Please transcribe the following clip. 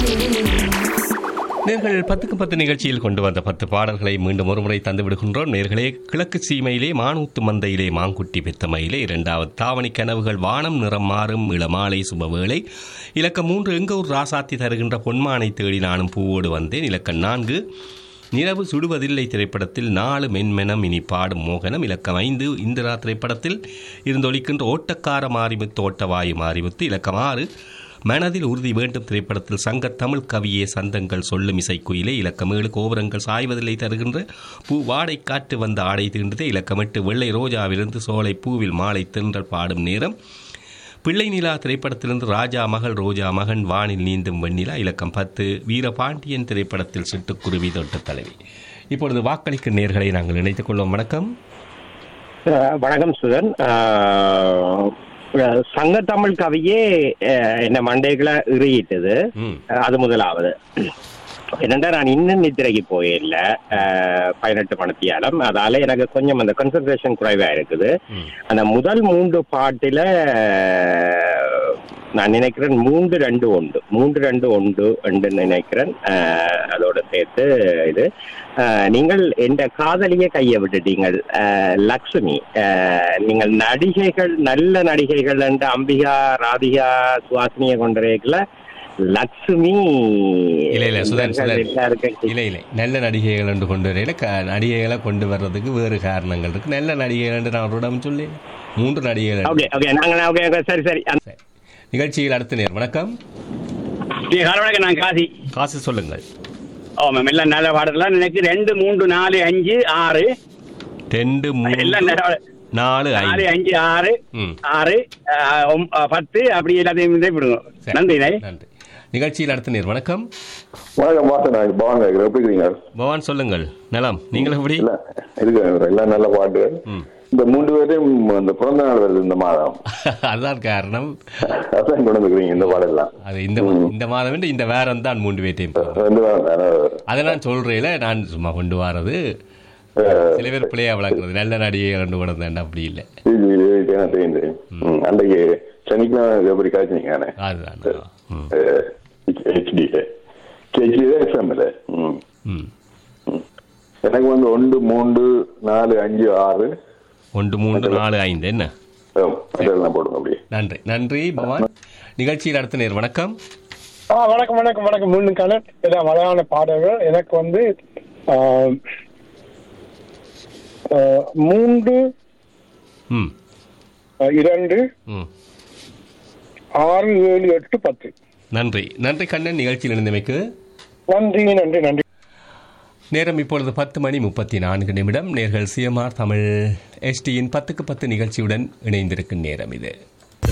நேர்கள் பத்துக்கு பத்து நிகழ்ச்சியில் கொண்டு வந்த பத்து பாடல்களை மீண்டும் ஒருமுறை தந்து விடுகின்றோம் நேர்களே கிழக்கு சீமையிலே மானூத்து மந்தையிலே மாங்குட்டி பெத்தமையிலே இரண்டாவது தாவணி கனவுகள் வானம் நிறம் மாறும் இளமாலை சுபவேளை இலக்கம் மூன்று எங்கூர் ராசாத்தி தருகின்ற பொன்மானை தேடி நானும் பூவோடு வந்தேன் இலக்கம் நான்கு நிலவு சுடுவதில்லை திரைப்படத்தில் நாலு மென்மெனம் இனி பாடும் மோகனம் இலக்கம் ஐந்து இந்திரா திரைப்படத்தில் இருந்தொழிக்கின்ற ஓட்டக்கார மாரிமுத்து ஓட்டவாயு மாரிமுத்து இலக்கம் ஆறு மனதில் உறுதி வேண்டும் திரைப்படத்தில் சங்க தமிழ் கவியே சந்தங்கள் சொல்லும் இசைக்குயிலே இலக்கம் ஏழு கோபுரங்கள் சாய்வதில்லை தருகின்ற பூ வாடை காற்று வந்த ஆடை தீண்டதே இலக்கம் எட்டு வெள்ளை ரோஜாவிலிருந்து சோலை பூவில் மாலை தின்றல் பாடும் நேரம் பிள்ளை நிலா திரைப்படத்திலிருந்து ராஜா மகள் ரோஜா மகன் வானில் நீந்தும் வெண்ணிலா இலக்கம் பத்து வீரபாண்டியன் திரைப்படத்தில் சிட்டுக்குருவி தொட்ட தலைவி இப்பொழுது வாக்களிக்கும் நேர்களை நாங்கள் இணைத்துக் கொள்வோம் வணக்கம் அஹ் வணக்கம் சுதன் அஹ் அஹ் சங்க தமிழ் கவியே அஹ் என்ன மண்டைகளை இறுகிட்டது ம் அஹ் அது முதலாவது என்னண்டா நான் இன்னும் நித்திரைக்கு போயில்ல பதினெட்டு மணித்தியாலம் அதால எனக்கு கொஞ்சம் அந்த கன்சன்ட்ரேஷன் குறைவா இருக்குது ம் அந்த முதல் மூன்று பாட்டில அஹ், நான் நினைக்கிறேன் மூன்று ரெண்டு ஒன்று மூன்று ரெண்டு ஒன்று என்று நினைக்கிறேன் அஹ், அதோட சேர்த்து இது அஹ், நீங்கள் எந்த காதலிய கையை விட்டுட்டீங்கள் அஹ், லக்ஷ்மி அஹ், நீங்கள் நடிகைகள் நல்ல நடிகைகள் என்று அம்பிகா ராதிகா சுவாசினியை கொண்டிருக்கல லக்ஷ்மி இல்ல இல்ல சுதன் சுதன் எல்லாருக்கும் இல்லை இல்லை நல்ல நடிகைகள் என்று கொண்டு வரையில க நடிகைகளை கொண்டு வர்றதுக்கு வேறு காரணங்கள் இருக்கு நல்ல நடிகைகள் என்று நான் அவரிடம் சொல்லி மூன்று நடிகைகள் என்று. ஓகே ஓகே நாங்கள் ஓகே ஓகே சரி சரி அந்த- சரி. நிகழ்ச்சியில் அடுத்த நேர் வணக்கம் வணக்கம் நான் காசி காசு சொல்லுங்கள் ஆமாம் எல்லாம் நல்ல பாடலாம் எனக்கு ரெண்டு மூன்று நாலு அஞ்சு ஆறு ரெண்டு எல்லாம் மூணு நல்ல நாலு நாலு ஐந்து அஞ்சு ஆறு ம் ஆறு ஆஹ், ஒம்- ஆஹ், பத்து அப்படி எல்லாத்தையும் இதே விடுங்க சரி. நன்றி நை. நன்றி நிகழ்ச்சியில் அடுத்த நேர் வணக்கம் வணக்கம் வாசன் நான் பவன் கேட்குறேன் எப்படி இருக்கீங்க பவான் சொல்லுங்கள் நலம் நீங்கள் எப்படி இல்ல இருக்கு எல்லாம் நல்ல பாட்டு ம் இந்த மூன்று பேரையும் இந்த பிறந்த நாள் வருது இந்த மாதம் அதுதான் காரணம் அதான் கொண்டு வந்துக்கிறீங்க இந்த பாடெல்லாம் அது இந்த இந்த மாதம் என்று இந்த வாரம் தான் மூன்று பேட்டையும் ரெண்டு வாரம் தானே அதை நான் சொல்றேல நான் சும்மா கொண்டு வரது சில பேர் பிள்ளையா வளர்க்குறது நல்ல நடிகை கொண்டு வந்தேன் அப்படி இல்லை இது இது இது எனக்கு தெரியும் தெரியும் ம், அன்றைக்கு சனிக்கிழமை எப்படி காய்ச்சினீங்க அதுதான் ம் ஹெச்டி ஹெச்டி எஃப்எம்ல ம் ம் ம். எனக்கு வந்து ஒன்று மூன்று நாலு அஞ்சு ஆறு ஒன்று மூன்று நாலு ஐந்து என்ன ஆம், அதெல்லாம் போடுங்க அப்படியே நன்றி நன்றி பவான் நிகழ்ச்சியில் அடுத்த நேர் வணக்கம் ஆ வணக்கம் வணக்கம் வணக்கம் மீண்டும் கணன் இதான் மலையாள பாடல்கள் எனக்கு வந்து ஆம், ஆ, மூன்று ம் ஆ, இரண்டு ம் ஆறு ஏழு எட்டு பத்து நன்றி நன்றி கண்ணன் நிகழ்ச்சியில் இருந்தமைக்கு நன்றி நன்றி நன்றி நேரம் இப்பொழுது பத்து மணி முப்பத்தி நான்கு நிமிடம் நேர்கள் சிஎம்ஆர் தமிழ் எஸ்டியின் பத்துக்கு பத்து நிகழ்ச்சியுடன் இணைந்திருக்கும் நேரம் இது